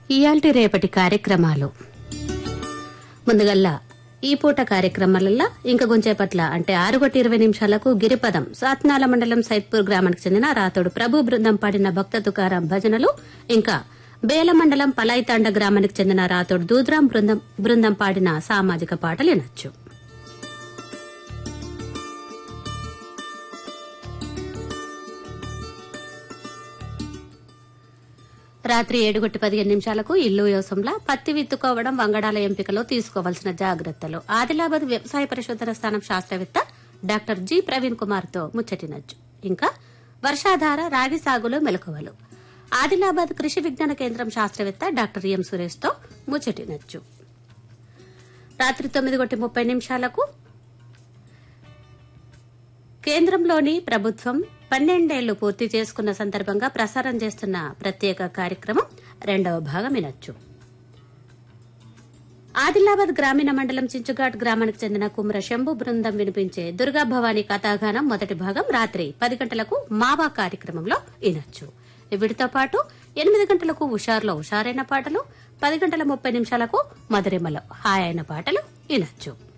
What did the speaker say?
ఇయాల్టి రేపటి కార్యక్రమాలు ముందుగల్లా ఈ పూట కార్యక్రమాలల్లో ఇంక గుంచేపట్ల అంటే ఆరు గొట్టి ఇరవై నిమిషాలకు గిరిపదం సాత్నాల మండలం సైద్పూర్ గ్రామానికి చెందిన రాతోడు ప్రభు బృందం పాడిన భక్త తుకారాం భజనలు ఇంకా బేల మండలం పలాయితాండ గ్రామానికి చెందిన రాతోడు దూద్రాం బృందం బృందం పాడిన సామాజిక పాటలు వినొచ్చు రాత్రి ఏడుగొట్టి పదిహేను నిమిషాలకు ఇల్లు వ్యవసాయంలో పత్తి విత్తుకోవడం వంగడాల ఎంపికలో తీసుకోవాల్సిన జాగ్రత్తలు ఆదిలాబాద్ వ్యవసాయ పరిశోధన స్థానం శాస్త్రవేత్త డాక్టర్ జి ప్రవీణ్ కుమార్ తో ముచ్చటినచ్చు ఇంకా వర్షాధార రాగి సాగులో మెలకువలు ఆదిలాబాద్ కృషి విజ్ఞాన కేంద్రం శాస్త్రవేత్త డాక్టర్ ఎం సురేష్ తో ముచ్చటినచ్చు రాత్రి తొమ్మిది గొట్టి ముప్పై నిమిషాలకు కేంద్రంలోని ప్రభుత్వం పన్నెండేళ్లు పూర్తి చేసుకున్న సందర్భంగా ప్రసారం చేస్తున్న ప్రత్యేక కార్యక్రమం రెండవ భాగం వినొచ్చు ఆదిలాబాద్ గ్రామీణ మండలం చించుఘాట్ గ్రామానికి చెందిన కుమ్ర శంభు బృందం వినిపించే దుర్గా భవానీ కథాగానం మొదటి భాగం రాత్రి పది గంటలకు మావా కార్యక్రమంలో వినొచ్చు వీటితో పాటు ఎనిమిది గంటలకు హుషారులో హుషారైన పాటలు పది గంటల ముప్పై నిమిషాలకు మధురిమలో హాయ్ అయిన పాటలు వినొచ్చు